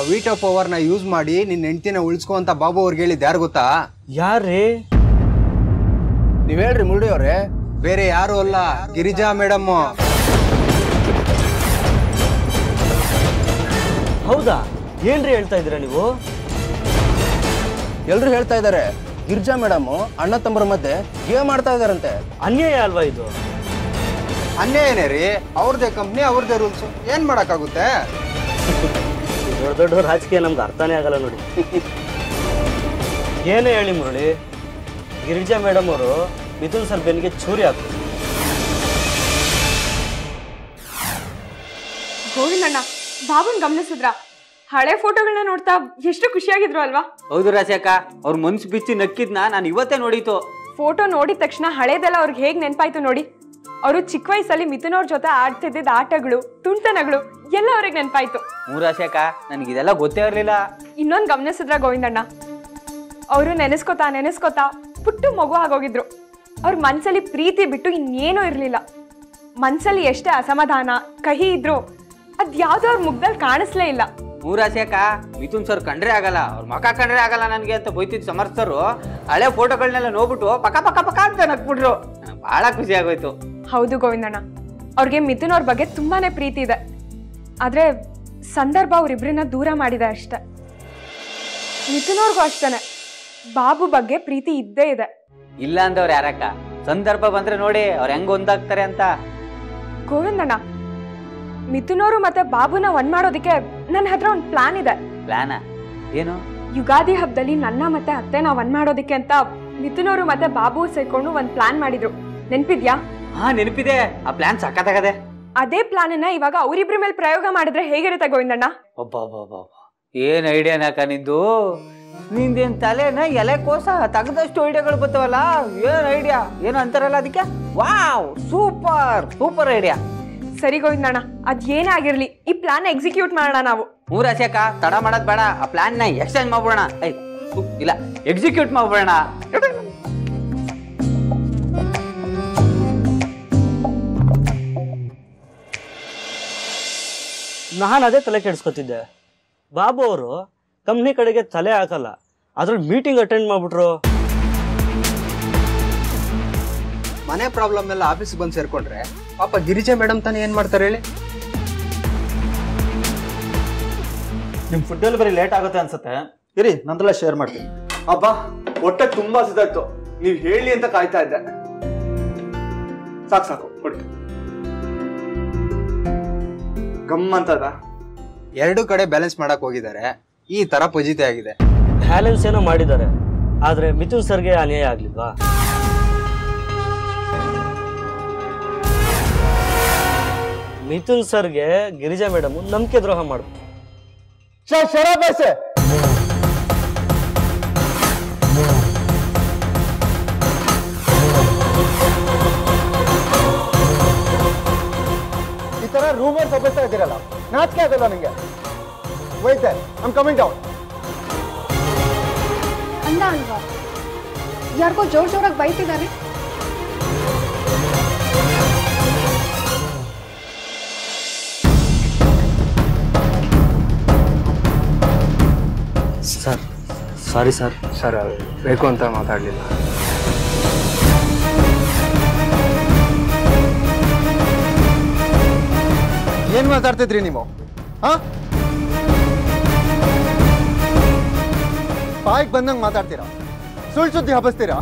Veto ಪವರ್ನ use ಮಾಡಿ ನಿನ್ನ ಹೆಂಡ್ತಿನ ಉಳಿಸ್ಕೊ ಅಂತ ಬಾಬು ಅವ್ರಿಗೆ ಹೇಳಿದ್ದು ಯಾರು ಗೊತ್ತಾ ಯಾರ್ರೀ ನೀವ್ ಹೇಳ್ರಿ ಮುರುಡಿ ಅವ್ರೆ ಬೇರೆ ಯಾರು ಅಲ್ಲ ಗಿರಿಜಾ ಮೇಡಮ್ ಹೌದಾ ಏನ್ರಿ ಹೇಳ್ತಾ ಇದ್ದೀರಾ ನೀವು ಎಲ್ರು ಹೇಳ್ತಾ ಇದ್ದಾರೆ ಗಿರ್ಜಾ ಮೇಡಮ್ ಅಣ್ಣ ತಮ್ಮರ ಮಧ್ಯೆ ಗೇಮ್ ಮಾಡ್ತಾ ಇದಾರಂತೆ ಅನ್ಯಾಯ ಅಲ್ವಾ ಇದು ಅನ್ಯಾಯನೇ ರೀ ಅವ್ರದೇ ಕಂಪ್ನಿ ಅವ್ರದೇ ರೂಲ್ಸ್ ಏನ್ ಮಾಡಕ್ಕಾಗುತ್ತೆ ದೊಡ್ಡ ದೊಡ್ಡ ರಾಜಕೀಯ ನಮ್ಗೆ ಅರ್ಥನೇ ಆಗಲ್ಲ ನೋಡಿ ಏನೇ ಹೇಳಿ ಮುರಳಿ ಗಿರಿಜಾ ಮೇಡಮ್ ಅವರು ಮಿಥುನ್ ಸರ್ ಬೆನ್ನಿಗೆ ಚೂರಿ ಹಾಕು ಗೋವಿಂದಣ್ಣ ಬಾಬುನ್ ಗಮನಿಸಿದ್ರ ಹಳೆ ಫೋಟೋಗಳನ್ನ ನೋಡ್ತಾ ಎಷ್ಟು ಖುಷಿಯಾಗಿದ್ರು ಅಲ್ವಾ ಹೌದು ರಾಜಕ್ಕ ಅವ್ರ ಮನ್ಸು ಬಿಚ್ಚಿ ನಕ್ಕಿದ್ನ ನಾನು ಇವತ್ತೇ ನೋಡಿತು ಫೋಟೋ ನೋಡಿದ ತಕ್ಷಣ ಹಳೇದೆಲ್ಲ ಅವ್ರಿಗೆ ಹೇಗ್ ನೆನ್ಪಾಯ್ತು ನೋಡಿ ಅವರು ಚಿಕ್ಕ ವಯಸ್ಸಲ್ಲಿ ಮಿಥುನ್ ಅವ್ರ ಜೊತೆ ಆಡ್ತಿದ್ದ ಆಟಗಳು ತುಂಟನಗಳು ಎಲ್ಲ ಅವ್ರಿಗೆ ನೆನ್ಪಾಯ್ತು ಮೂರಾಶಕ ನನಗೆ ಇದೆಲ್ಲ ಗೊತ್ತೇ ಇರಲಿಲ್ಲ ಇನ್ನೊಂದು ಗಮನಿಸಿದ್ರ ಗೋವಿಂದಣ್ಣ ಅವರು ನೆನೆಸ್ಕೊತಾ ನೆನೆಸ್ಕೊತಾ ಪುಟ್ಟು ಮಗು ಆಗೋಗಿದ್ರು ಅವ್ರ ಮನ್ಸಲ್ಲಿ ಪ್ರೀತಿ ಬಿಟ್ಟು ಇನ್ನೇನೂ ಇರಲಿಲ್ಲ ಮನ್ಸಲ್ಲಿ ಎಷ್ಟೇ ಅಸಮಾಧಾನ ಕಹಿ ಇದ್ರು ಅದ್ಯಾವುದೋ ಅವ್ರ ಮುಗ್ದಲ್ಲಿ ಕಾಣಿಸ್ಲೇ ಇಲ್ಲ ಮೂರಾಶಕ ಮಿಥುನ್ ಸರ್ ಕಂಡ್ರೆ ಆಗಲ್ಲ ಅವ್ರ ಮಕ ಕಂಡ್ರೆ ಆಗಲ್ಲ ನನಗೆ ಅಂತ ಬೈತಿದ್ ಸಮರ್ಥರು ಹಳೆ ಫೋಟೋಗಳನ್ನೆಲ್ಲ ನೋಡ್ಬಿಟ್ಟು ಪಕ್ಕ ಪಕ್ಕ ಪಕ್ಕ ಅಂತ ನಕ್ಬಿಟ್ರು ಬಹಳ ಖುಷಿ ಆಗೋಯ್ತು ಹೌದು ಗೋವಿಂದಣ್ಣ ಅವ್ರಿಗೆ ಮಿಥುನ್ ಅವ್ರ ಬಗ್ಗೆ ತುಂಬಾನೇ ಪ್ರೀತಿ ಇದೆ ಆದ್ರೆ ಸಂದರ್ಭ ಅವ್ರಿಬ್ರನ್ನ ದೂರ ಮಾಡಿದೆ ಅಷ್ಟೆ ಮಿಥುನ್ ಅವ್ರಿಗೂ ಅಷ್ಟೇನೆ ಬಾಬು ಬಗ್ಗೆ ಪ್ರೀತಿ ಇದ್ದೇ ಇದೆ ಇಲ್ಲ ಅಂದವ್ರು ಯಾರಕ್ಕ ಸಂದರ್ಭ ಬಂದ್ರೆ ನೋಡಿ ಅವ್ರು ಹೆಂಗ್ ಒಂದಾಗ್ತಾರೆ ಅಂತ ಗೋವಿಂದಣ್ಣ ಮಿಥುನ್ ಅವರು ಮತ್ತೆ ಬಾಬುನ ಒಂದ್ ಮಾಡೋದಕ್ಕೆ ನನ್ನ ಹತ್ರ ಒಂದು ಪ್ಲಾನ್ ಇದೆ ಪ್ಲಾನ ಏನು ಯುಗಾದಿ ಹಬ್ಬದಲ್ಲಿ ನನ್ನ ಮತ್ತೆ ಅತ್ತೆನ ಒಂದ್ ಮಾಡೋದಕ್ಕೆ ಅಂತ ಮಿಥುನ್ ಅವರು ಮತ್ತೆ ಬಾಬು ಸೇರ್ಕೊಂಡು ಒಂದ್ ಪ್ಲಾನ್ ಮಾಡಿದ್ರು ನೆನ್ಪಿದ್ಯಾ ಹಾ ನೆನಪಿದೆ ಆ ಪ್ಲಾನ್ ಸಖತ್ತಾಗದೆ ಅದೇ ಪ್ಲಾನನ್ನ ಇವಾಗ ಅವರಿಬ್ರ ಮೇಲೆ ಪ್ರಯೋಗ ಮಾಡಿದ್ರೆ ಹೇಗಿರುತ್ತೆ ಗೋವಿಂದಣ್ಣ ಒಬ್ಬ ಏನ್ ಐಡಿಯಾನಕ ನಿಂದು ನಿಂದೇನ್ ತಲೆನ ಎಲೆ ಕೋಸ ತೆಗ್ದಷ್ಟು ಐಡಿಯಾಗಳು ಬರ್ತಾವಲ್ಲ ಏನ್ ಐಡಿಯಾ ಏನು ಅಂತಾರಲ್ಲ ಅದಕ್ಕೆ ವಾವ್ ಸೂಪರ್ ಸೂಪರ್ ಐಡಿಯಾ ಸರಿ ಗೋವಿಂದಣ್ಣ ಅದ್ ಏನೇ ಆಗಿರ್ಲಿ ಈ ಪ್ಲಾನ್ ಎಕ್ಸಿಕ್ಯೂಟ್ ಮಾಡೋಣ ನಾವು ಮೂರಾಶಕ ತಡ ಮಾಡೋದ್ ಬೇಡ ಆ ಪ್ಲಾನ್ ನ ಎಕ್ಸ್ಚೇಂಜ್ ಮಾಡ್ಬಿಡೋಣ ಐ ಥು, ಇಲ್ಲ ಎಕ್ಸಿಕ್ಯೂಟ್ ಮಾಡ್ಬಿಡೋಣ ನಾನು ಅದೇ ತಲೆ ಕೆಡಿಸ್ಕೊತಿದ್ದೆ ಬಾಬು ಅವರು ಕಂಪ್ನಿ ಕಡೆಗೆ ತಲೆ ಹಾಕಲ್ಲ ಅದ್ರಲ್ಲಿ ಮೀಟಿಂಗ್ ಅಟೆಂಡ್ ಮಾಡ್ಬಿಟ್ರು ಮನೆ ಪ್ರಾಬ್ಲಮ್ ಎಲ್ಲ ಆಫೀಸ್ ಬಂದು ಸೇರ್ಕೊಂಡ್ರೆ ಪಾಪ ಗಿರಿಜಾ ಮೇಡಮ್ ತಾನೇ ಏನ್ ಮಾಡ್ತಾರೆ ಹೇಳಿ ನಿಮ್ ಫುಡ್ ಡೆಲಿವರಿ ಲೇಟ್ ಆಗುತ್ತೆ ಅನ್ಸುತ್ತೆ ಇರಿ ನಂದೆಲ್ಲ ಶೇರ್ ಮಾಡ್ತೀನಿ ಅಬ್ಬ ಹೊಟ್ಟೆ ತುಂಬಾ ಸಿದಾಯ್ತು ನೀವ್ ಹೇಳಿ ಅಂತ ಕಾಯ್ತಾ ಇದ್ದೆ ಸಾಕು ಸಾಕು ಕೊಡಿ ಗಮ್ಮಂತದ ಎರಡು ಕಡೆ ಬ್ಯಾಲೆನ್ಸ್ ಮಾಡಕ್ ಹೋಗಿದ್ದಾರೆ ಈ ತರ ಪಜಿತೆ ಆಗಿದೆ ಬ್ಯಾಲೆನ್ಸ್ ಏನೋ ಮಾಡಿದ್ದಾರೆ ಆದ್ರೆ ಮಿಥುನ್ ಸರ್ಗೆ ಅನ್ಯಾಯ ಆಗ್ಲಿಲ್ವಾ ಮಿಥುನ್ ಸರ್ಗೆ ಗಿರಿಜಾ ಮೇಡಮ್ ನಂಬಿಕೆ ದ್ರೋಹ ಮಾಡ್ಬಿಟ್ರು ಶರಾಬಾಸೆ ಈ ತರ ರೂಮರ್ ಸಬ್ಬಸ್ತಾ ಇದ್ದೀರಲ್ಲ ನಾಚಿಕೆ ಆಗಲ್ಲ ನಿಂಗೆ ವೈಟ್ ಐಮ್ ಕಮಿಂಗ್ ಡೌನ್ ಅಲ್ಲ ಅಲ್ವಾ ಯಾರಿಗೋ ಜೋರ್ ಜೋರಾಗಿ ಬೈತಿದ್ದಾರೆ ಸರ್ ಸಾರಿ ಸರ್ ಸರ್ ಬೇಕು ಅಂತ ಮಾತಾಡ್ಲಿಲ್ಲ ಏನ್ ಮಾತಾಡ್ತಿದ್ರಿ ನೀವು ಹಾ ಬಾಯಿಗೆ ಬಂದಂಗ್ ಮಾತಾಡ್ತೀರಾ ಸುಳ್ಳು ಸುದ್ದಿ ಹಬ್ಬಸ್ತೀರಾ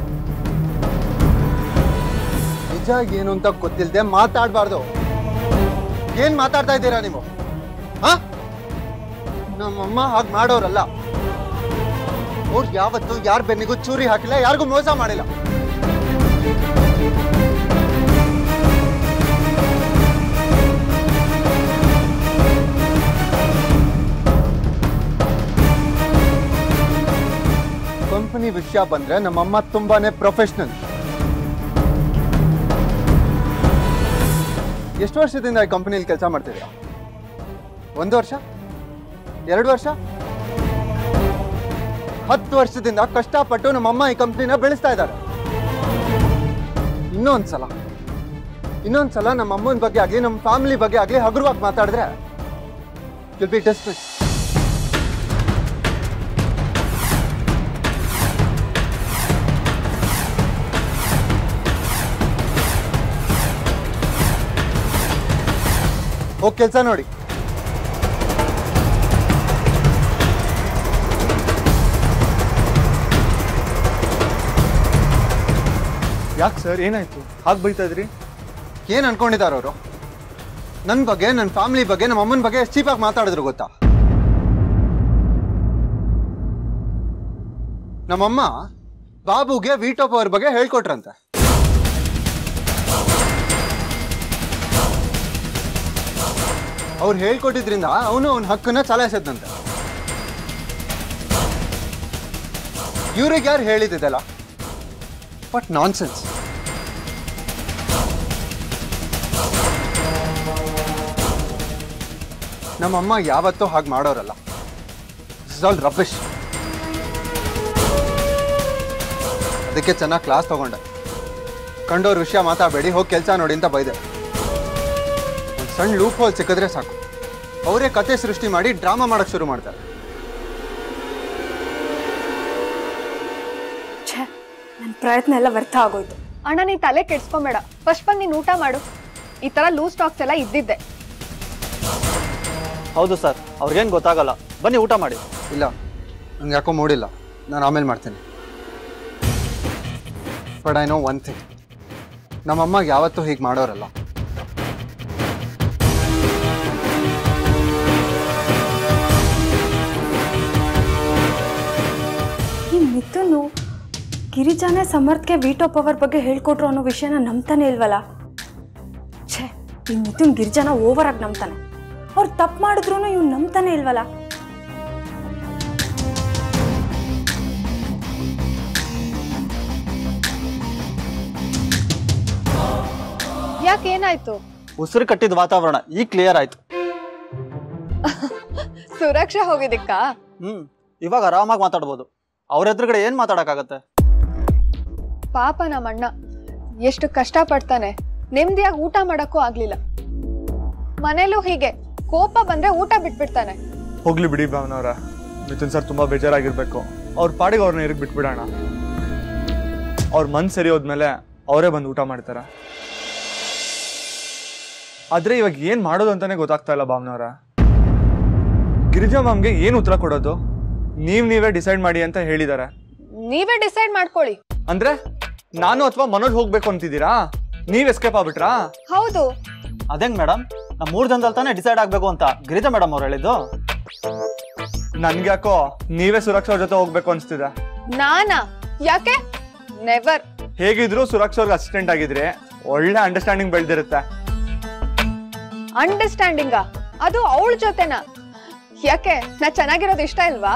ನಿಜ ಏನು ಅಂತ ಗೊತ್ತಿಲ್ಲದೆ ಮಾತಾಡಬಾರ್ದು ಏನ್ ಮಾತಾಡ್ತಾ ಇದ್ದೀರಾ ನೀವು ಹಾ ನಮ್ಮಮ್ಮ ಹಾಗೆ ಮಾಡೋರಲ್ಲ ಅವ್ರು ಯಾವತ್ತು ಯಾರ ಬೆನ್ನಿಗೂ ಚೂರಿ ಹಾಕಿಲ್ಲ ಯಾರಿಗೂ ಮೋಸ ಮಾಡಿಲ್ಲ ಕಂಪನಿ ವಿಷಯ ಬಂದ್ರೆ ನಮ್ಮಮ್ಮ ತುಂಬಾನೇ ಪ್ರೊಫೆಷನಲ್ ಎಷ್ಟು ವರ್ಷದಿಂದ ಈ ಕಂಪನಿಲಿ ಕೆಲಸ ಮಾಡ್ತಿದ್ದೀರಾ ಒಂದು ವರ್ಷ ಎರಡು ವರ್ಷ ಹತ್ತು ವರ್ಷದಿಂದ ಕಷ್ಟಪಟ್ಟು ನಮ್ಮಮ್ಮ ಈ ಕಂಪ್ನಿನ ಬೆಳೆಸ್ತಾ ಇದ್ದಾರೆ ಇನ್ನೊಂದ್ಸಲ ಇನ್ನೊಂದ್ಸಲ ನಮ್ಮ ಅಮ್ಮನ ಬಗ್ಗೆ ಆಗಲಿ ನಮ್ಮ ಫ್ಯಾಮಿಲಿ ಬಗ್ಗೆ ಆಗಲಿ ಹಗುರವಾಗಿ ಮಾತಾಡಿದ್ರೆ ವಿಲ್ ಬಿ ಡಿಸ್ಮಿಸ್ ಹೋಗಿ ಕೆಲಸ ನೋಡಿ ಯಾಕೆ ಸರ್ ಏನಾಯ್ತು ಹಾಗೆ ಬೈತಾ ಇದ್ರಿ ಏನು ಅನ್ಕೊಂಡಿದ್ದಾರೆ ಅವರು ನನ್ನ ಬಗ್ಗೆ ನನ್ನ ಫ್ಯಾಮಿಲಿ ಬಗ್ಗೆ ನಮ್ಮ ಅಮ್ಮನ ಬಗ್ಗೆ ಎಷ್ಟು ಚೀಪಾಗಿ ಮಾತಾಡಿದ್ರು ಗೊತ್ತಾ ನಮ್ಮಮ್ಮ ಬಾಬುಗೆ ವೀಟೋಪ್ ಅವ್ರ ಬಗ್ಗೆ ಹೇಳ್ಕೊಟ್ರಂತೆ ಅವ್ರು ಹೇಳ್ಕೊಟ್ಟಿದ್ರಿಂದ ಅವನು ಅವನ ಹಕ್ಕನ್ನ ಚಲಾಯಿಸಿದ್ನಂತೆ ಇವ್ರಿಗೆ ಯಾರು ಹೇಳಿದ್ದಲ್ಲ ಬಟ್ ನಾನ್ಸೆನ್ಸ್ ನಮ್ಮಮ್ಮ ಯಾವತ್ತೂ ಹಾಗೆ ಮಾಡೋರಲ್ಲ ಇಸ್ ಆಲ್ ರಬ್ಬಿಶ್ ಅದಕ್ಕೆ ಚೆನ್ನಾಗಿ ಕ್ಲಾಸ್ ತಗೊಂಡೆ ಕಂಡೋರ್ ವಿಷಯ ಮಾತಾಡಬೇಡಿ ಹೋಗಿ ಕೆಲಸ ನೋಡಿ ಅಂತ ಬೈದೆ ಒಂದು ಸಣ್ಣ ಲೂಪ್ ಹೋಲ್ ಸಿಕ್ಕಿದ್ರೆ ಸಾಕು ಅವರೇ ಕತೆ ಸೃಷ್ಟಿ ಮಾಡಿ ಡ್ರಾಮಾ ಮಾಡಕ್ ಶುರು ಮಾಡ್ತಾರೆ ಛೇ ನನ್ನ ಪ್ರಯತ್ನ ಎಲ್ಲ ವ್ಯರ್ಥ ಆಗೋಯ್ತು ಅಣ್ಣ ನೀ ತಲೆ ಕೆಡ್ಸ್ಕೊಂಬೇಡ ಫಸ್ಟ್ ಬಂದು ನೀನು ಊಟ ಮಾಡು ಈ ತರ ಲೂಸ್ ಸ್ಟಾಕ್ಸ್ ಎಲ್ಲ ಇದ್ದಿದ್ದೆ ಹೌದು ಸರ್ ಅವ್ರಿಗೇನು ಗೊತ್ತಾಗಲ್ಲ ಬನ್ನಿ ಊಟ ಮಾಡಿ ಇಲ್ಲ ನಂಗೆ ಯಾಕೋ ಮೂಡಿಲ್ಲ ನಾನು ಆಮೇಲೆ ಮಾಡ್ತೀನಿ but I know one thing ನಮ್ಮಮ್ಮಗೆ ಯಾವತ್ತೂ ಹೀಗೆ ಮಾಡೋರಲ್ಲ ಈ ಮಿಥುನು ಗಿರಿಜಾನೆ ಸಮರ್ಥ್ಗೆ ವೀಟೋ ಪವರ್ ಬಗ್ಗೆ ಹೇಳ್ಕೊಟ್ರು ಅನ್ನೋ ವಿಷಯನ ನಂಬ್ತಾನೆ ಇಲ್ವಲ್ಲ ಛೇ ಈ ಮಿಥುನ್ ಗಿರಿಜಾನ ಓವರ್ ಆಗಿ ನಂಬ್ತಾನೆ ಅವ್ರು ತಪ್ಪು ಮಾಡಿದ್ರು ಇವ್ನು ನಂಬ್ತಾನೆ ಇಲ್ವಲ್ಲ ಯಾಕೆ ಏನಾಯ್ತು ಉಸಿರು ಕಟ್ಟಿದ ವಾತಾವರಣ ಈಗ ಕ್ಲಿಯರ್ ಆಯ್ತು ಸುರಕ್ಷಾ ಹೋಗಿದ್ದಕ್ಕ ಹ್ಮ್ ಇವಾಗ ಆರಾಮಾಗಿ ಮಾತಾಡ್ಬೋದು ಅವ್ರ ಎದುರುಗಡೆ ಏನ್ ಮಾತಾಡಕ್ಕಾಗತ್ತೆ ಪಾಪ ನಮ್ಮ ಅಣ್ಣ ಎಷ್ಟು ಕಷ್ಟ ಪಡ್ತಾನೆ ನೆಮ್ಮದಿಯಾಗಿ ಊಟ ಮಾಡಕ್ಕೂ ಆಗ್ಲಿಲ್ಲ ಮನೇಲೂ ಹೀಗೆ ಕೋಪ ಬಂದ್ರೆ ಊಟ ಬಿಟ್ಬಿಡ್ತಾನೆ ಹೋಗ್ಲಿ ಬಿಡಿ ಭಾವನವ್ರ ಮಿಥುನ್ ಸರ್ ತುಂಬಾ ಬೇಜಾರಾಗಿರ್ಬೇಕು ಅವ್ರ ಪಾಡಿಗೆ ಅವ್ರನ್ನ ಇರಕ್ ಬಿಟ್ಬಿಡೋಣ ಅವ್ರ ಮನ್ ಸರಿ ಹೋದ್ಮೇಲೆ ಅವರೇ ಬಂದು ಊಟ ಮಾಡ್ತಾರ ಆದ್ರೆ ಇವಾಗ ಏನ್ ಮಾಡೋದು ಅಂತಾನೆ ಗೊತ್ತಾಗ್ತಾ ಇಲ್ಲ ಭಾವನವ್ರ ಗಿರಿಜಾ ಮ್ಯಾಮ್ಗೆ ಏನ್ ಉತ್ತರ ಕೊಡೋದು ನೀವ್ ನೀವೇ ಡಿಸೈಡ್ ಮಾಡಿ ಅಂತ ಹೇಳಿದಾರೆ ನೀವೇ ಡಿಸೈಡ್ ಮಾಡ್ಕೊಳ್ಳಿ ಅಂದ್ರೆ ನಾನು ಅಥವಾ ಮನೋಜ್ ಹೋಗ್ಬೇಕು ಅಂತಿದ್ದೀರಾ ನೀವ್ ಎಸ್ಕೇಪ್ ಆಗ್ಬಿಟ್ರಾ ಹೌದು ಅದೇಂಗ್ ಮೇಡಮ್ ನಮ್ಮ ಮೂರ್ ಜನದಲ್ಲಿ ತಾನೇ ಡಿಸೈಡ್ ಆಗ್ಬೇಕು ಅಂತ ಗಿರಿಜಾ ಮೇಡಮ್ ಅವ್ರು ಹೇಳಿದ್ದು ನನ್ಗ್ಯಾಕೋ ನೀವೇ ಸುರಕ್ಷಾ ಅವ್ರ ಜೊತೆ ಹೋಗ್ಬೇಕು ಅನ್ಸ್ತಿದೆ ನಾನಾ ಯಾಕೆ ನೆವರ್ ಹೇಗಿದ್ರು ಸುರಕ್ಷಾ ಅವ್ರಿಗೆ ಅಸಿಸ್ಟೆಂಟ್ ಆಗಿದ್ರೆ ಒಳ್ಳೆ ಅಂಡರ್ಸ್ಟ್ಯಾಂಡಿಂಗ್ ಬೆಳೆದಿರುತ್ತೆ ಅಂಡರ್ಸ್ಟ್ಯಾಂಡಿಂಗ ಅದು ಅವಳ ಜೊತೆನಾ ಯಾಕೆ ನಾ ಚೆನ್ನಾಗಿರೋದು ಇಷ್ಟ ಇಲ್ವಾ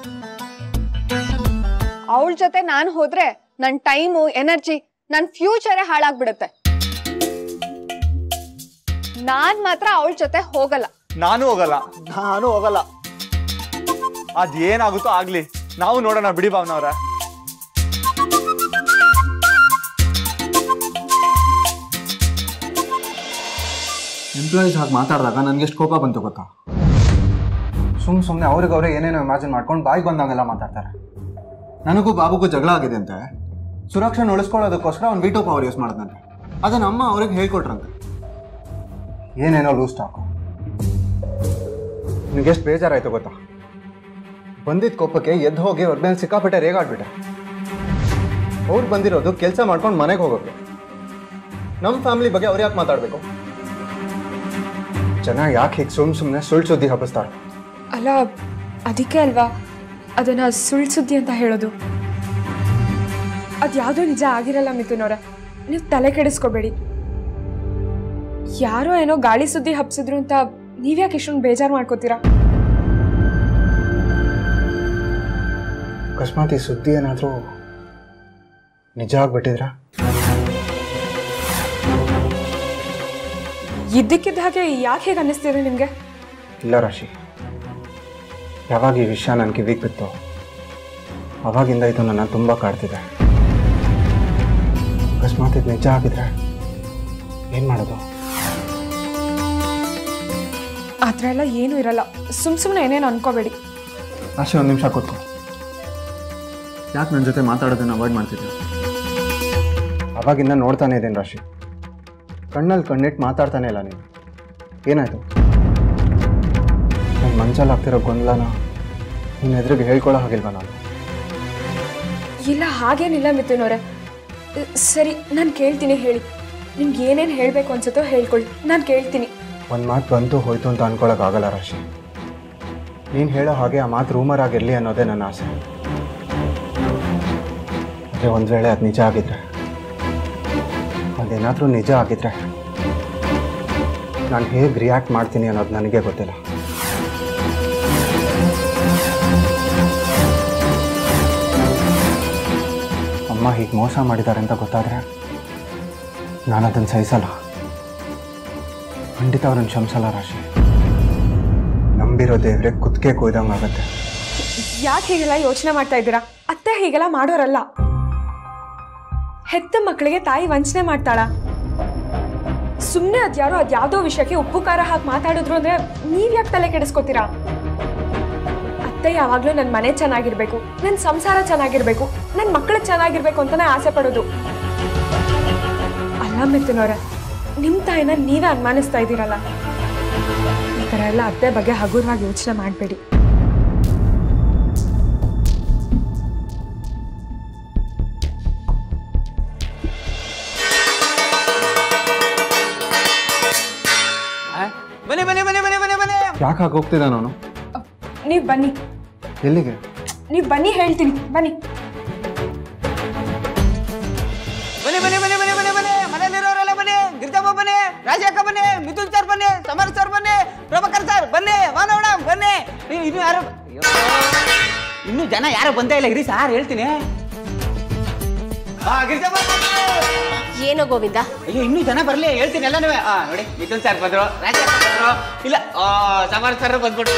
ಅವಳ ಜೊತೆ ನಾನು ಹೋದ್ರೆ ನನ್ ಟೈಮು ಎನರ್ಜಿ ನನ್ ಫ್ಯೂಚರೇ ಹಾಳಾಗ್ಬಿಡುತ್ತೆ ನಾನ್ ಮಾತ್ರ ಅವಳ ಜೊತೆ ಹೋಗಲ್ಲ ನಾನು ಹೋಗಲ್ಲ ನಾನು ಹೋಗಲ್ಲ ಅದೇನಾಗುತ್ತೋ ಆಗ್ಲಿ ನಾವು ನೋಡೋಣ ಬಿಡಿ ಭಾವನವ್ರ ಎಂಪ್ಲಾಯೀಸ್ ಹಾಗೆ ಮಾತಾಡಿದಾಗ ನನಗೆ ಎಷ್ಟು ಕೋಪ ಬಂತು ಗೊತ್ತಾ ಸುಮ್ ಸುಮ್ಮನೆ ಅವ್ರಿಗೆ ಅವರೇ ಏನೇನೋ ಇಮ್ಯಾಜಿನ್ ಮಾಡ್ಕೊಂಡು ಬಾಯಿಗೆ ಬಂದಾಗೆಲ್ಲ ಮಾತಾಡ್ತಾರೆ ನನಗೂ ಬಾಬುಗೂ ಜಗಳ ಆಗಿದೆ ಅಂತೆ ಸುರಕ್ಷಣೆ ಉಳಿಸ್ಕೊಳ್ಳೋದಕ್ಕೋಸ್ಕರ ಅವ್ನು ವೀಟೋ ಪವರ್ ಯೂಸ್ ಮಾಡಿದಂತೆ ಅದನ್ನ ಅಮ್ಮ ಅವ್ರಿಗೆ ಹೇಳ್ಕೊಟ್ರಂತೆ ಏನೇನೋ ಲೂಸ್ ಸ್ಟಾಕು ನಿನಗೆ ಎಷ್ಟು ಬೇಜಾರಾಯ್ತು ಗೊತ್ತಾ ಬಂದಿದ್ದ ಕೋಪಕ್ಕೆ ಎದ್ದು ಹೋಗಿ ಅವ್ರ ಮೇಲೆ ಸಿಕ್ಕಾಪಟ್ಟೆ ರೇಗಾಡ್ಬಿಟ್ಟೆ ಅವ್ರು ಬಂದಿರೋದು ಕೆಲಸ ಮಾಡ್ಕೊಂಡು ಮನೆಗೆ ಹೋಗೋಕೆ ನಮ್ಮ ಫ್ಯಾಮಿಲಿ ಬಗ್ಗೆ ಅವ್ರು ಯಾಕೆ ಮಾತಾಡಬೇಕು ಜನ ಯಾಕೆ ಹೀಗೆ ಸುಮ್ ಸುಮ್ಮನೆ ಸುಳ್ಳು ಸುದ್ದಿ ಹಬ್ಬಿಸ್ತಾರೆ ಅಲ್ಲ ಅದಕ್ಕೆ ಅಲ್ವಾ ಅದನ್ನ ಸುಳ್ಳು ಸುದ್ದಿ ಅಂತ ಹೇಳೋದು ಅದ್ಯಾವುದೂ ನಿಜ ಆಗಿರಲ್ಲ ಮಿಥುನವ್ರೆ ನೀವು ತಲೆ ಕೆಡಿಸ್ಕೋಬೇಡಿ ಯಾರೋ ಏನೋ ಗಾಳಿ ಸುದ್ದಿ ಹಬ್ಸಿದ್ರು ಅಂತ ನೀವ್ಯಾಕೆ ಇಷ್ಟೊಂದು ಬೇಜಾರು ಮಾಡ್ಕೋತೀರಾ ಅಕಸ್ಮಾತ್ ಈ ಸುದ್ದಿ ಏನಾದರೂ ನಿಜ ಆಗ್ಬಿಟ್ಟಿದ್ರಾ ಇದ್ದಕ್ಕಿದ್ದ ಹಾಗೆ ಯಾಕೆ ಹೇಗೆ ಅನ್ನಿಸ್ತಿದೆ ನಿಮಗೆ ಇಲ್ಲ ರಾಶಿ ಯಾವಾಗ ಈ ವಿಷಯ ನನ್ನ ಕಿವಿಗೆ ಬಿತ್ತು ಅವಾಗಿಂದ ಇದು ನನ್ನ ತುಂಬ ಕಾಡ್ತಿದೆ ಅಕಸ್ಮಾತ್ ಇದು ನಿಜ ಆಗಿದ್ರೆ ಏನು ಮಾಡೋದು ಆ ಥರ ಎಲ್ಲ ಏನೂ ಇರಲ್ಲ ಸುಮ್ ಸುಮ್ಮನೆ ಏನೇನು ಅನ್ಕೋಬೇಡಿ ರಾಶಿ ಒಂದು ನಿಮಿಷ ಕೂತ್ಕೊ ಯಾಕೆ ನನ್ನ ಜೊತೆ ಮಾತಾಡೋದನ್ನ ಅವಾಯ್ಡ್ ಮಾಡ್ತಿದ್ದೆ ಅವಾಗಿಂದ ನೋಡ್ತಾನೆ ಇದ್ದೇನೆ ರಾಶಿ ಕಣ್ಣಲ್ಲಿ ಕಣ್ಣಿಟ್ಟು ಮಾತಾಡ್ತಾನೆ ಇಲ್ಲ ನೀನು ಏನಾಯ್ತು ನನ್ನ ಮನ್ಸಲ್ಲಿ ಆಗ್ತಿರೋ ಗೊಂದಲನ ನಿನ್ನ ಎದುರಿಗೆ ಹೇಳ್ಕೊಳ್ಳೋ ಹಾಗಿಲ್ವಾ ನಾನು ಇಲ್ಲ ಹಾಗೇನಿಲ್ಲ ಮಿಥುನ್ ಅವರೇ ಸರಿ ನಾನು ಕೇಳ್ತೀನಿ ಹೇಳಿ ನಿಮ್ಗೆ ಏನೇನು ಹೇಳಬೇಕು ಅನ್ಸುತ್ತೋ ಹೇಳ್ಕೊಳ್ಳಿ ನಾನು ಕೇಳ್ತೀನಿ ಒಂದು ಮಾತು ಬಂತು ಹೋಯ್ತು ಅಂತ ಅನ್ಕೊಳಕ್ಕಾಗಲ್ಲ ರಾಶಿ ನೀನು ಹೇಳೋ ಹಾಗೆ ಆ ಮಾತು ರೂಮರ್ ಆಗಿರಲಿ ಅನ್ನೋದೇ ನನ್ನ ಆಸೆ ಆದರೆ ಒಂದು ವೇಳೆ ಅದು ನಿಜ ಆಗಿದ್ರೆ ಅದೇನಾದರೂ ನಿಜ ಆಗಿದ್ರೆ ನಾನು ಹೇಗೆ ರಿಯಾಕ್ಟ್ ಮಾಡ್ತೀನಿ ಅನ್ನೋದು ನನಗೆ ಗೊತ್ತಿಲ್ಲ ಅಮ್ಮ ಹೀಗೆ ಮೋಸ ಮಾಡಿದ್ದಾರೆ ಅಂತ ಗೊತ್ತಾದರೆ ನಾನು ಅದನ್ನು ಸಹಿಸಲ್ಲ ಖಂಡಿತ ಅವ್ರನ್ನ ಕ್ಷಮಿಸಲ್ಲ ರಾಶಿ ನಂಬಿರೋ ದೇವ್ರೆ ಕುತ್ತಿಗೆ ಕೊಯ್ದಂಗೆ ಆಗುತ್ತೆ ಯಾಕೆ ಹೀಗೆಲ್ಲ ಯೋಚನೆ ಮಾಡ್ತಾ ಇದ್ದೀರಾ ಅತ್ತೆ ಹೀಗೆಲ್ಲ ಮಾಡೋರಲ್ಲ ಹೆತ್ತ ಮಕ್ಕಳಿಗೆ ತಾಯಿ ವಂಚನೆ ಮಾಡ್ತಾಳ ಸುಮ್ಮನೆ ಅದ್ಯಾರೋ ಅದ್ಯಾವುದೋ ವಿಷಯಕ್ಕೆ ಉಪ್ಪು ಖಾರ ಹಾಕಿ ಮಾತಾಡಿದ್ರು ಅಂದ್ರೆ ನೀವ್ ಯಾಕೆ ತಲೆ ಕೆಡಿಸ್ಕೋತೀರಾ ಅತ್ತೆ ಯಾವಾಗ್ಲೂ ನನ್ನ ಮನೆ ಚೆನ್ನಾಗಿರ್ಬೇಕು ನನ್ನ ಸಂಸಾರ ಚೆನ್ನಾಗಿರ್ಬೇಕು ನನ್ನ ಮಕ್ಕಳು ಚೆನ್ನಾಗಿರ್ಬೇಕು ಅಂತಾನೆ ಆಸೆ ಪಡೋದು ಅಲ್ಲ ಮಿಥುನವ್ರೆ ನಿಮ್ ತಾಯಿನ ನೀವೇ ಅನುಮಾನಿಸ್ತಾ ಇದ್ದೀರಲ್ಲ ಈ ಥರ ಎಲ್ಲ ಅತ್ತೆ ಬಗ್ಗೆ ಹಗುರವಾಗಿ ಯೋಚನೆ ಮಾಡಬೇಡಿ ಬನ್ನಿ ಬನ್ನಿ ಬನ್ನಿ ಬನ್ನಿ ಬನ್ನಿ ಬನ್ನಿ ಯಾಕೆ ಹಾಗೆ ಹೋಗ್ತಿದ್ದ ನಾನು ನೀವು ಬನ್ನಿ ಎಲ್ಲಿಗೆ ನೀವು ಬನ್ನಿ ಹೇಳ್ತೀನಿ ಬನ್ನಿ ಬನ್ನಿ ಬನ್ನಿ ಬನ್ನಿ ಬನ್ನಿ ಬನ್ನಿ ಬನ್ನಿ ಮನೇಲಿರೋರೆಲ್ಲ ಬನ್ನಿ ಗಿರಿಜಮ್ಮ ಬನ್ನಿ ರಾಜಕ್ಕ ಬನ್ನಿ ಮಿಥುನ್ ಸರ್ ಬನ್ನಿ ಸಮರ್ ಸರ್ ಬನ್ನಿ ಪ್ರಭಾಕರ್ ಸರ್ ಬನ್ನಿ ವಾನವಣ ಬನ್ನಿ ನೀವು ಇನ್ನು ಯಾರು ಅಯ್ಯೋ, ಇನ್ನು ಜನ ಯಾರು ಬಂದೇ ಇಲ್ಲ ಇರಿ ಸಾರ್ ಹೇಳ್ತೀನಿ ಹಾ ಗಿರಿಜಮ್ಮ ಬನ್ನಿ. ಏನೋ ಗೋವಿಂದ ಅಯ್ಯೋ ಇನ್ನೂ ಜನ ಬರ್ಲಿ ಹೇಳ್ತೀನಿ ಎಲ್ಲ ನೀವೇ ಹಾ ನೋಡಿ ಮಿಥುನ್ ಸರ್ ಬಂದ್ರು ರಾಜಕ್ಕ ಬಂದ್ರು ಇಲ್ಲ ಆ, ಸಮರ್ ಸರ್ ಬಂದ್ಬಿಟ್ಟು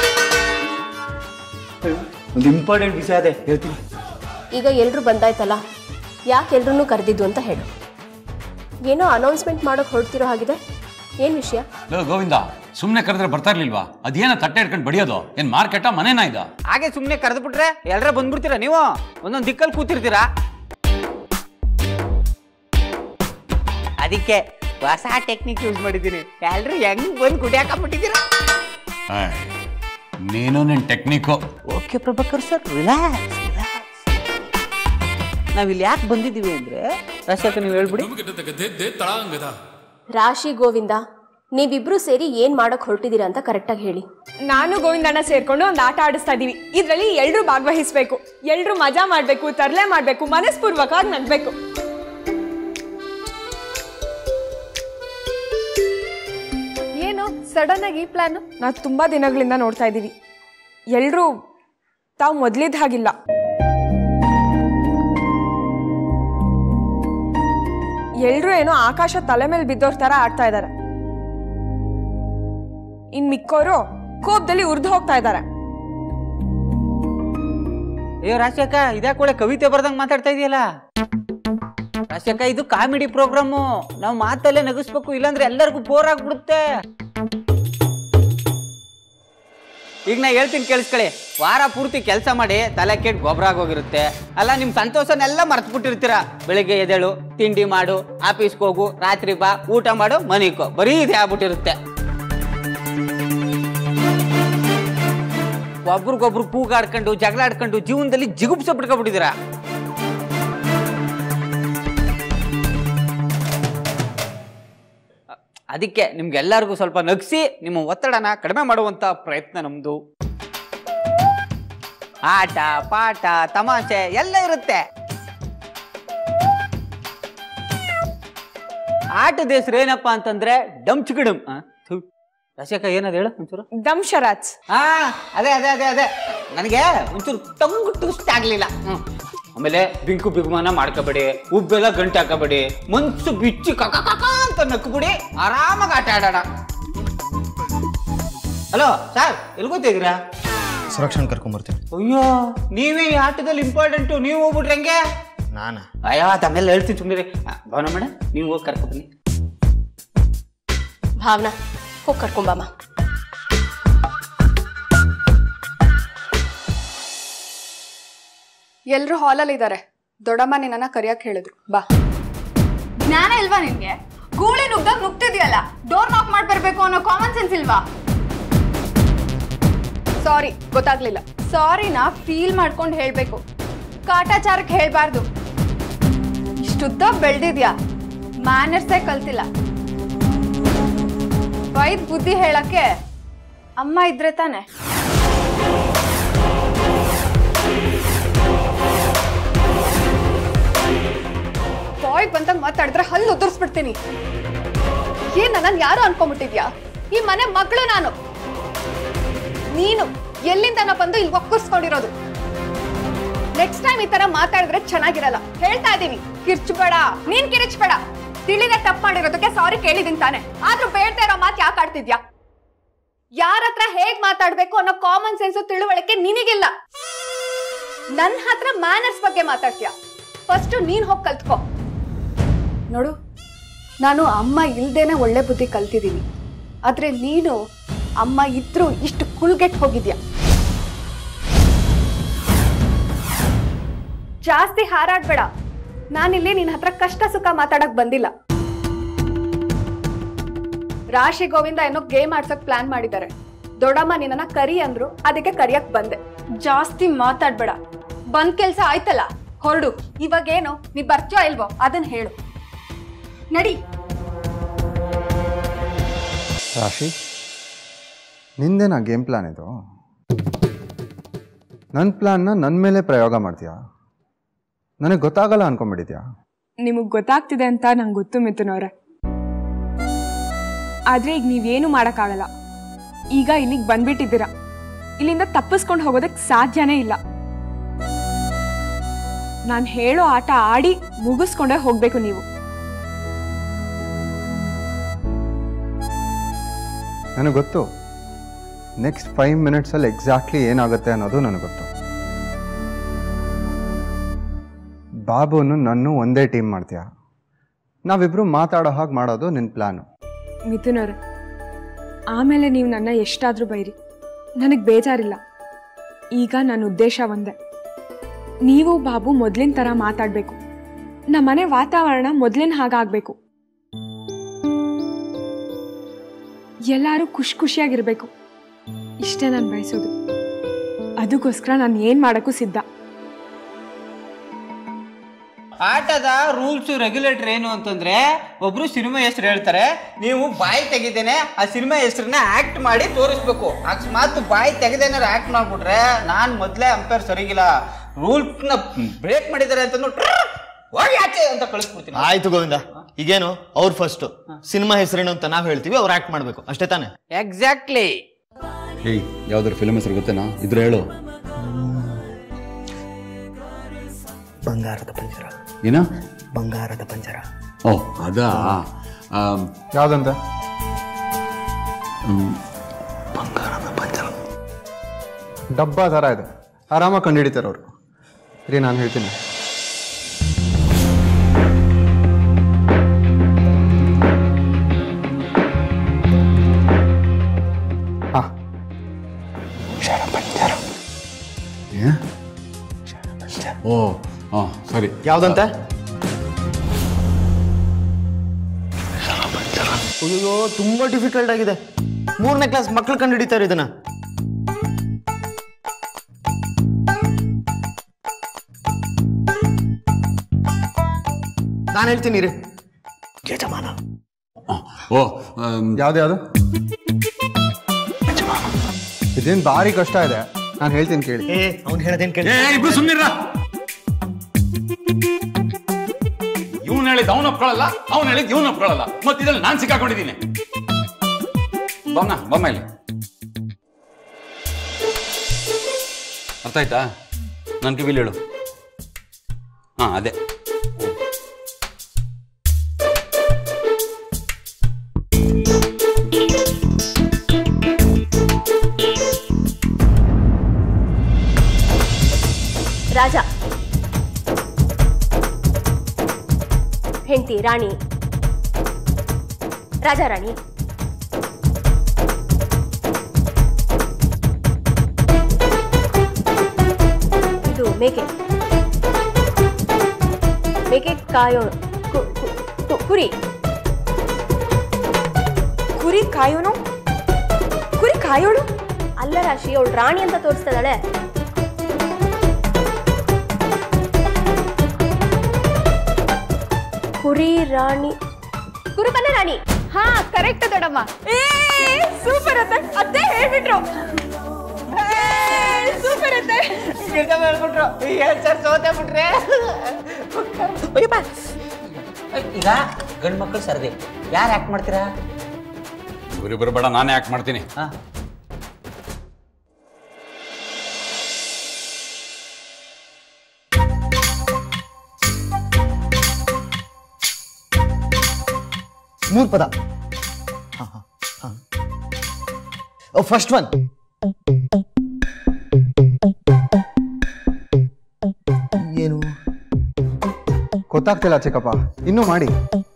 ಒಂದು ಇಂಪಾರ್ಟೆಂಟ್ ವಿಷಯ ಅದೇ ಹೇಳ್ತೀನಿ ಈಗ ಎಲ್ರು ಬಂದಾಯ್ತಲ್ಲ ಯಾಕೆ ಎಲ್ರೂ ಕರೆದಿದ್ದು ಅಂತ ಹೇಳು ಏನೋ ಅನೌನ್ಸ್ಮೆಂಟ್ ಮಾಡೋಕೆ ಹೊರಡ್ತಿರೋ ಹಾಗಿದೆ ಏನು ವಿಷಯ ಲೋ ಗೋವಿಂದ ಸುಮ್ಮನೆ ಕರೆದ್ರೆ ಬರ್ತಾ ಇರ್ಲಿಲ್ವಾ ಅದೇನ ತಟ್ಟೆ ಹಿಡ್ಕೊಂಡು ಬಡಿಯೋದು ಏನ್ ಮಾರ್ಕೆಟಾ ಮನೆನಾ ಇದ ಹಾಗೆ ಸುಮ್ಮನೆ ಕರೆದು ಬಿಟ್ರೆ ಎಲ್ಲರ ಬಂದ್ಬಿಡ್ತೀರಾ ನೀವು ಒಂದೊಂದು ದಿಕ್ಕಲ್ಲಿ ಕೂತಿರ್ತೀರಾ ಅದಕ್ಕೆ ಹೊಸ ಟೆಕ್ನಿಕ್ ಯೂಸ್ ಮಾಡಿದ್ದೀನಿ ಎಲ್ರು ಹೆಂಗ್ ಬಂದು ಕುಡಿಯಾಕಬಿಟ್ಟಿದ್ದೀರಾ ನೀನು ನಿನ್ technique okay Prabhakar sir relax ನಾವಿಲ್ಲಿ ಯಾಕೆ ಬಂದಿದ್ದೀವಿ ಅಂದ್ರೆ ರಶಾಕ ನೀವು ಹೇಳ್ಬಿಡಿ ರಾಶಿ ಗೋವಿಂದ ನೀವಿಬ್ರು ಸೇರಿ ಏನ್ ಮಾಡಕ್ ಹೊರಟಿದ್ದೀರಾ ಅಂತ ಕರೆಕ್ಟಾಗಿ ಹೇಳಿ ನಾನು ಗೋವಿಂದಣ್ಣ ಸೇರ್ಕೊಂಡು ಒಂದು ಆಟ ಆಡಿಸ್ತಾ ಇದೀವಿ ಇದರಲ್ಲಿ ಎಲ್ರೂ ಭಾಗವಹಿಸ್ಬೇಕು ಎಲ್ರೂ ಮಜಾ ಮಾಡ್ಬೇಕು ತರಲೆ ಮಾಡ್ಬೇಕು ಮನಸ್ಪೂರ್ವಕವಾಗಿ ನಗ್ಬೇಕು ಏನು ಸಡನ್ ಆಗಿ ಈ ಪ್ಲಾನ್ ನಾವು ತುಂಬಾ ದಿನಗಳಿಂದ ನೋಡ್ತಾ ಇದ್ದೀವಿ ಎಲ್ರೂ ತಾವು ಮೊದ್ಲಿದ್ದ ಹಾಗಿಲ್ಲ ಎಲ್ರೂ ಏನೋ ಆಕಾಶ ತಲೆ ಮೇಲೆ ಬಿದ್ದೋರ್ ತರ ಆಡ್ತಾ ಇದ್ದಾರೆ ಇನ್ ಮಿಕ್ಕೋರು ಕೋಪದಲ್ಲಿ ಉರ್ದು ಹೋಗ್ತಾ ಇದ್ದಾರೆ ಅಯ್ಯೋ ರಾಶಿಯಕ್ಕ ಇದ್ಯಾಕೆ ಒಳ್ಳೆ ಕವಿತೆ ಬರ್ದಂಗ್ ಮಾತಾಡ್ತಾ ಇದೆಯಲ್ಲ ರಾಶಿಯಕ್ಕ ಇದು ಕಾಮಿಡಿ ಪ್ರೋಗ್ರಾಮು ನಾವು ಮಾತಲ್ಲೇ ನಗಿಸ್ಬೇಕು ಇಲ್ಲಾಂದ್ರೆ ಎಲ್ಲರಿಗೂ ಬೋರ್ ಆಗ್ಬಿಡುತ್ತೆ ಈಗ ನಾ ಹೇಳ್ತೀನಿ ಕೇಳಿಸ್ಕೊಳ್ಳಿ ವಾರ ಪೂರ್ತಿ ಕೆಲಸ ಮಾಡಿ ತಲೆ ಕೆಟ್ಟು ಗೊಬ್ಬರ ಆಗೋಗಿರುತ್ತೆ ಅಲ್ಲ ನಿಮ್ಮ ಸಂತೋಷನೆಲ್ಲ ಮರ್ತ್ಬಿಟ್ಟಿರ್ತೀರ ಬೆಳಿಗ್ಗೆ ಎದ್ದೇಳು ತಿಂಡಿ ಮಾಡು ಆಫೀಸ್ಗೆ ಹೋಗು ರಾತ್ರಿ ಬಾ ಊಟ ಮಾಡು ಮನಿಕೋ ಬರೀ ಇದೇ ಆಗ್ಬಿಟ್ಟಿರುತ್ತೆ ಒಬ್ರಿಗೊಬ್ರು ಕೂಗಾಡ್ಕೊಂಡು ಜಗಳ ಆಡ್ಕೊಂಡು ಜೀವನದಲ್ಲಿ ಜಿಗುಪ್ಸ ಬಿಟ್ಕೊಬಿಟ್ಟಿದ್ದೀರಾ ಅದಕ್ಕೆ ನಿಮ್ಗೆಲ್ಲರಿಗೂ ಸ್ವಲ್ಪ ನಗಿಸಿ ನಿಮ್ಮ ಒತ್ತಡನ ಕಡಿಮೆ ಮಾಡುವಂತ ಪ್ರಯತ್ನ ನಮ್ದು ಆಟ ಪಾಠ ತಮಾಷೆ ಎಲ್ಲ ಇರುತ್ತೆ ಆಟದ ಹೆಸರು ಏನಪ್ಪಾ ಅಂತಂದ್ರೆ ಡಂಚ್ಗಿಡಮ್ ರಶಕ ಏನದು ಹೇಳು ಒಂಚೂರು ದಮ್ ಶರಾಜ್ ಹಾ ಅದೇ ಅದೇ ಅದೇ ಅದೇ ನನಗೆ ಒಂಚೂರು ಟಂಗು ಟ್ವಿಸ್ಟ್ ಆಗ್ಲಿಲ್ಲ ಹ್ಮ್. ಆಮೇಲೆ ಬಿಂಕು ಬಿಗುಮಾನ ಮಾಡ್ಕೋಬೇಡಿ ಉಬ್ಬೆಲ್ಲ ಗಂಟೆ ಹಾಕಬೇಡಿ ಮನ್ಸು ಬಿಚ್ಚಿ ಕಕ ಕಕ ಅಂತ ನಕ್ಬಿಡಿ ಆರಾಮಾಗಿ ಆಟ ಆಡೋಣ ಹಲೋ ಸರ್ ಎಲ್ಲಿ ಗೊತ್ತಿದ್ದೀರಾ ಸುರಕ್ಷಣೆ ಕರ್ಕೊಂಬರ್ತೀನಿ ಅಯ್ಯೋ ನೀವೇ ಈ ಆಟದಲ್ಲಿ ಇಂಪಾರ್ಟೆಂಟು ನೀವು ಹೋಗ್ಬಿಟ್ರೆ ಹೆಂಗೆ ನಾನಾ ಅಯ್ಯೋ ತಮ್ಮೆಲ್ಲ ಹೇಳ್ತೀನಿ ಸುಮ್ಮನೆ ಭಾವನ ಮೇಡಮ್ ನೀವು ಹೋಗಿ ಕರ್ಕೊ ಬನ್ನಿ ಭಾವನಾ ಹೋಗಿ ಕರ್ಕೊಂಬಮ್ಮ ಎಲ್ರು ಹಾಲಲ್ಲಿ ಇದ್ದಾರೆ ದೊಡ್ಡಮ್ಮ ನಿನ್ನ ಕರಿಯಕ್ ಹೇಳಿದ್ರು ಬಾ ಜ್ಞಾನ ಇಲ್ವಾ ನಿನ್ಗೆ ಗೂಳಿ ನುಗ್ದಾಗ ನುಗ್ತಿದ್ಯಲ್ಲ ಡೋರ್ ನಾಕ್ ಮಾಡಿ ಬರ್ಬೇಕು ಅನ್ನೋ ಕಾಮನ್ ಸೆನ್ಸ್ ಇಲ್ವಾ ಸಾರಿ ಗೊತ್ತಾಗ್ಲಿಲ್ಲ ಸಾರಿನ ಫೀಲ್ ಮಾಡ್ಕೊಂಡು ಹೇಳ್ಬೇಕು ಕಾಟಾಚಾರಕ್ಕೆ ಹೇಳ್ಬಾರ್ದು ಇಷ್ಟುದ್ದ ಬೆಳ್ದಿದ್ಯಾ ಮ್ಯಾನರ್ಸೇ ಕಲ್ತಿಲ್ಲ ವೈದ್ ಬುದ್ಧಿ ಹೇಳಕ್ಕೆ ಅಮ್ಮ ಇದ್ರೆ ತಾನೆ ಬಾಯ್ ಬಂದಾಗ ಮಾತಾಡಿದ್ರೆ ಹಲ್ಲು ಉದುರಿಸ್ಬಿಡ್ತೀನಿ ಏನ್ ನಾನು ಯಾರು ಅನ್ಕೊಂಡ್ಬಿಟ್ಟಿದ್ಯಾ ಈ ಮನೆ ಮಗಳು ನಾನು ನೀನು ಎಲ್ಲಿಂದನ ಬಂದು ಇಲ್ಲಿ ಒಕ್ಕರ್ಸ್ಕೊಂಡಿರೋದು ನೆಕ್ಸ್ಟ್ ಟೈಮ್ ಈ ತರ ಮಾತಾಡಿದ್ರೆ ಚೆನ್ನಾಗಿರಲ್ಲ ಹೇಳ್ತಾ ಇದ್ದೀನಿ ಕಿರ್ಚ್ಬೇಡ ನೀನ್ ಕಿರಿಚ್ಬೇಡ ತಿಳಿದೆ ತಪ್ಪು ಮಾಡಿರೋದಕ್ಕೆ ಸಾರಿ ಕೇಳಿದೀನಿ ತಾನೆ ಆದ್ರೂ ಬೇಡ್ತಾ ಇರೋ ಮಾತು ಯಾಕೆ ಆಡ್ತಿದ್ಯಾ ಯಾರ ಹತ್ರ ಹೇಗ್ ಮಾತಾಡ್ಬೇಕು ಅನ್ನೋ ಕಾಮನ್ ಸೆನ್ಸ್ ತಿಳುವಳಿಕೆ ನಿನಗಿಲ್ಲ ನನ್ನ ಹತ್ರ ಮ್ಯಾನರ್ಸ್ ಬಗ್ಗೆ ಮಾತಾಡ್ತೀಯ ಫಸ್ಟ್ ನೀನ್ ಹೋಗಿ ಕಲ್ತ್ಕೋ ನೋಡು ನಾನು ಅಮ್ಮ ಇಲ್ದೇನೆ ಒಳ್ಳೆ ಬುದ್ಧಿ ಕಲ್ತಿದ್ದೀನಿ ಆದ್ರೆ ನೀನು ಅಮ್ಮ ಇದ್ರೂ ಇಷ್ಟು ಕುಳ್ಗೆಟ್ ಹೋಗಿದ್ಯಾ ಜಾಸ್ತಿ ಹಾರಾಡ್ಬೇಡ ನಾನಿಲ್ಲಿ ನಿನ್ನ ಹತ್ರ ಕಷ್ಟ ಸುಖ ಮಾತಾಡಕ್ ಬಂದಿಲ್ಲ ರಾಶಿ ಗೋವಿಂದ ಏನೋ ಗೇಮ್ ಆಡ್ಸಕ್ ಪ್ಲಾನ್ ಮಾಡಿದ್ದಾರೆ ದೊಡ್ಡಮ್ಮ ನಿನ್ನ ಕರಿ ಅಂದ್ರು ಅದಕ್ಕೆ ಕರಿಯಕ್ ಬಂದೆ ಜಾಸ್ತಿ ಮಾತಾಡ್ಬೇಡ ಬಂದ್ ಕೆಲ್ಸ ಆಯ್ತಲ್ಲ ಹೊರಡು ಇವಾಗೇನು ನೀ ಬರ್ತೀಯೋ ಇಲ್ವೋ ಅದನ್ನ ಹೇಳು ನಡಿ ರಾಶಿ ನಿಂದೇನಾ ಗೇಮ್ ಪ್ಲಾನ್ ಇದು ನನ್ನ ಪ್ಲಾನ್ನ ನನ್ನ ಮೇಲೆ ಪ್ರಯೋಗ ಮಾಡ್ತೀಯಾ ನನಗೆ ಗೊತ್ತಾಗಲ್ಲ ಅನ್ಕೊಂಬಿಟ್ಟಿದ್ಯಾ ನಿಮಗೆ ಗೊತ್ತಾಗ್ತಿದೆ ಅಂತ ನಂಗೆ ಗೊತ್ತು ಮಿಥುನವ್ರೆ ಆದರೆ ಈಗ ನೀವೇನು ಮಾಡೋಕ್ಕಾಗಲ್ಲ ಈಗ ಇಲ್ಲಿಗೆ ಬಂದ್ಬಿಟ್ಟಿದ್ದೀರಾ ಇಲ್ಲಿಂದ ತಪ್ಪಿಸ್ಕೊಂಡು ಹೋಗೋದಕ್ಕೆ ಸಾಧ್ಯನೇ ಇಲ್ಲ ನಾನು ಹೇಳೋ ಆಟ ಆಡಿ ಮುಗಿಸ್ಕೊಂಡೇ ಹೋಗಬೇಕು ನೀವು ನನಗೆ ಗೊತ್ತು ನೆಕ್ಸ್ಟ್ ಫೈವ್ ಮಿನಿಟ್ಸಲ್ಲಿ ಎಕ್ಸಾಕ್ಟ್ಲಿ ಏನಾಗುತ್ತೆ ಅನ್ನೋದು ನನಗೆ ಗೊತ್ತು ಬಾಬುನು ನನ್ನ ಒಂದೇ ಟೀಮ್ ಮಾಡ್ತೀಯ ನಾವಿಬ್ರು ಮಾತಾಡೋ ಹಾಗೆ ಮಾಡೋದು ನಿನ್ನ ಪ್ಲ್ಯಾನು ಮಿಥುನವ್ರೆ ಆಮೇಲೆ ನೀವು ನನ್ನ ಎಷ್ಟಾದರೂ ಬೈರಿ ನನಗೆ ಬೇಜಾರಿಲ್ಲ ಈಗ ನನ್ನ ಉದ್ದೇಶ ಒಂದೇ ನೀವು ಬಾಬು ಮೊದಲಿನ ಥರ ಮಾತಾಡಬೇಕು ನಮ್ಮನೆ ವಾತಾವರಣ ಮೊದಲಿನ ಹಾಗಾಗಬೇಕು ಎಲ್ಲರೂ ಖುಷಿ ಖುಷಿಯಾಗಿರ್ಬೇಕು ಇಷ್ಟೇ ನಾನು ಬಯಸೋದು ಅದಕ್ಕೋಸ್ಕರ ನಾನು ಏನು ಮಾಡೋಕ್ಕೂ ಸಿದ್ಧ ಆಟದ ರೂಲ್ಸ್ ರೆಗ್ಯುಲೇಟರ್ ಏನು ಅಂತಂದ್ರೆ ಒಬ್ರು ಸಿನಿಮಾ ಹೆಸರು ಹೇಳ್ತಾರೆ ನೀವು ಬಾಯಿ ತೆಗಿದೇನೆ ಆ ಸಿನಿಮಾ ಹೆಸರನ್ನ ಆಕ್ಟ್ ಮಾಡಿ ತೋರಿಸ್ಬೇಕು ಅಕಸ್ಮಾತ್ ಬಾಯಿ ತೆಗೆದೇನಾರು ಆಕ್ಟ್ ಮಾಡ್ಬಿಟ್ರೆ ನಾನು ಮೊದಲೇ ಅಂಪೇರ್ ಸರಿಗಿಲ್ಲ ರೂಲ್ಸ್ನ ಬ್ರೇಕ್ ಮಾಡಿದ್ದಾರೆ ಅಂತಂದು ಟ್ರರ್ ಹೋಗಿ ಆಚೆ ಅಂತ ಕಳಿಸ್ಬಿಡ್ತೀನಿ ಆಯ್ತು ಗೋವಿಂದ ಈಗೇನು ಅವ್ರು ಫಸ್ಟ್ ಸಿನಿಮಾ ಹೆಸರೇನು ಅಂತ ನಾವ್ ಹೇಳ್ತೀವಿ ಅವ್ರು ಆಕ್ಟ್ ಮಾಡ್ಬೇಕು ಅಷ್ಟೇ ತಾನೆ ಎಕ್ಸಾಕ್ಟ್ಲಿ ಏಯ್ ಯಾವ್ದಾದ್ರು ಫಿಲ್ಮ್ ಹೆಸರು ಗೊತ್ತೇನಾ ಇದ್ರೆ ಹೇಳು ಬಂಗಾರದ ಪಂಜರ ಏನ ಬಂಗಾರದ ಪಂಜರ ಓ ಅದಾ ಆಮ್, ಯಾವುದಂತ ಹ್ಮ್, ಬಂಗಾರದ ಪಂಜರ ಡಬ್ಬ ಥರ ಇದೆ ಆರಾಮಾಗಿ ಕಂಡುಹಿಡಿತಾರೆ ಅವರು ರೀ ನಾನು ಹೇಳ್ತೀನಿ ಹಾಂ ಏ? ಓ ಹಾಂ ಸರಿ ಯಾವ್ದಂತೆ ಅಯ್ಯೋ ತುಂಬಾ ಡಿಫಿಕಲ್ಟ್ ಆಗಿದೆ ಮೂರನೇ ಕ್ಲಾಸ್ ಮಕ್ಳು ಕಂಡು ಹಿಡಿತಾರೆ ಇದನ್ನ ನಾನು ಹೇಳ್ತೀನಿ ರೀ ಯಜಮಾನ ಓ ಆಮ್, ಯಾವ್ದು ಯಾವುದು ಇದೇನು ಭಾರಿ ಕಷ್ಟ ಇದೆ ನಾನು ಹೇಳ್ತೀನಿ ಕೇಳಿ ಏ ಅವ್ನು ಹೇಳೋದೇನ್ ಕೇಳಿ ಏ ಇಬ್ರು ಸುಮ್ಮನಿರ ಇವನ್ ಹೇಳಿದ್ ಅವನು ಒಪ್ಕೊಳ್ಳಲ್ಲ ಅವನು ಹೇಳಿದ್ ಇವನು ಒಪ್ಕೊಳ್ಳಲ್ಲ ಮತ್ತೆ ಇದ್ರಲ್ಲಿ ನಾನು ಸಿಕ್ಕಾಕೊಂಡಿದ್ದೀನಿ ಬಮ್ಮ ಬಮ್ಮ ಇಲ್ಲಿ ಅರ್ಥ ಆಯ್ತಾ ನನ್ನ ಕಿವಿಲಿ ಹೇಳು ಹಾ ಅದೇ ರಾಜ ಹೆಂಡತಿ ರಾಣಿ ರಾಜ ರಾಣಿ ಇದು ಮೇಕೆ ಮೇಕೆ ಕಾಯೋಣ ಕು- ಕು- ಕು- ಕುರಿ ಕುರಿ ಕಾಯೋನು ಕುರಿ ಕಾಯೋಳು ಅಲ್ಲ ರಾಶಿ ಅವಳು ರಾಣಿ ಅಂತ ತೋರಿಸ್ತಾ ಇದ್ದಾಳೆ ಕುರಿ ರಾಣಿ ಕುರುಬನ ರಾಣಿ ಹಾ ಕರೆಕ್ಟ್ ದೊಡಮ್ಮ ಏ ಸೂಪರ್ ಅತ್ತೆ ಅತ್ತೆ ಹೇಳ್ಬಿಟ್ರು ಸೂಪರ್ ಅತ್ತೆ ಹೇಳ್ಬಿಟ್ರು ಏನ್ ಸರ್ ಸೋತೆ ಬಿಟ್ರೆ ಈಗ ಗಂಡು ಮಕ್ಕಳು ಸರದಿ ಯಾರು ಆಕ್ಟ್ ಮಾಡ್ತೀರಾ ಇವರಿಬ್ಬರು ಬೇಡ ನಾನೇ ಯಾಕೆ ಮಾಡ್ತೀನಿ ಹಾ ಮೂರು ಪದ ಫಸ್ಟ್ ಒನ್ ಏನು ಗೊತ್ತಾಗ್ತಿಲ್ಲ ಚಿಕ್ಕಪ್ಪ ಇನ್ನೂ ಮಾಡಿ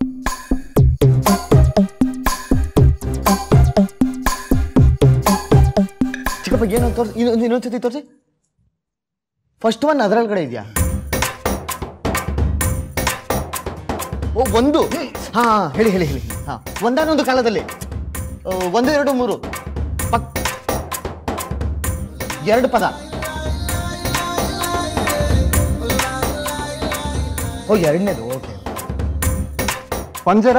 ಚಿಕ್ಕಪ್ಪ ಏನು ತೋರಿಸಿ ಇನ್ನೊಂದು ಇನ್ನೊಂದ್ಸತಿ ತೋರಿಸಿ ಫಸ್ಟ್ ಒನ್ ಅದರೊಳಗಡೆ ಇದೆಯಾ ಓ ಒಂದು ಹಾ ಹೇಳಿ ಹೇಳಿ ಹೇಳಿ ಹಾ ಒಂದಾನೊಂದು ಕಾಲದಲ್ಲಿ ಆ, ಒಂದು ಎರಡು ಮೂರು ಪಕ್ ಎರಡು ಪದ ಓ ಎರಡನೇದು ಓಕೆ ಪಂಜರ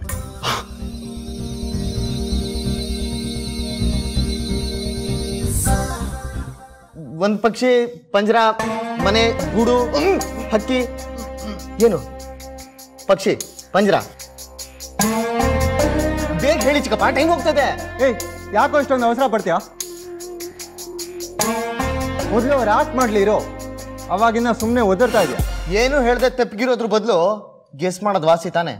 ಒಂದು ಪಕ್ಷಿ ಪಂಜರ ಮನೆ ಗೂಡು ಹ್ಮ್, ಹಕ್ಕಿ ಏನು ಪಕ್ಷಿ ಪಂಜರ ಬೇಗ ಹೇಳಿ ಚಿಕ್ಕಪ್ಪ ಟೈಮ್ ಹೋಗ್ತದೆ ಏಯ್ ಯಾಕೋ ಇಷ್ಟೊಂದು ಅವಸರ ಪಡ್ತೀಯಾ ಮೊದಲು ಅವ್ರು ಯಾಕೆ ಮಾಡ್ಲಿ ಇರೋ ಅವಾಗಿನ್ನ ಸುಮ್ಮನೆ ಒದರ್ತಾ ಇದೆಯಾ ಏನು ಹೇಳ್ದೆ ತಪ್ಪಿಗಿರೋದ್ರ ಬದಲು ಗೆಸ್ ಮಾಡೋದು ವಾಸಿ ತಾನೆ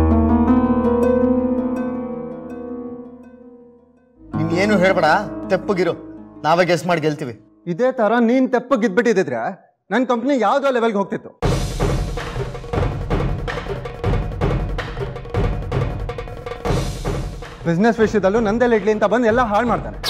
ಏನು ಹೇಳ್ಬೇಡ ತೆಪ್ಪಗಿರು ನಾವೇ ಗೆಸ್ ಮಾಡಿ ಗೆಲ್ತೀವಿ ಇದೇ ತರ ನೀನ್ ತೆಪ್ಪಗಿದ್ಬಿಟ್ಟಿದ್ರೆ ನನ್ನ ಕಂಪ್ನಿ ಯಾವ್ದೋ ಲೆವೆಲ್ಗೆ ಹೋಗ್ತಿತ್ತು ಬಿಸ್ನೆಸ್ ವಿಷಯದಲ್ಲೂ ನಂದೆಲ್ಲ ಇಡ್ಲಿ ಅಂತ ಬಂದು ಎಲ್ಲ ಹಾಳು ಮಾಡ್ತಾನೆ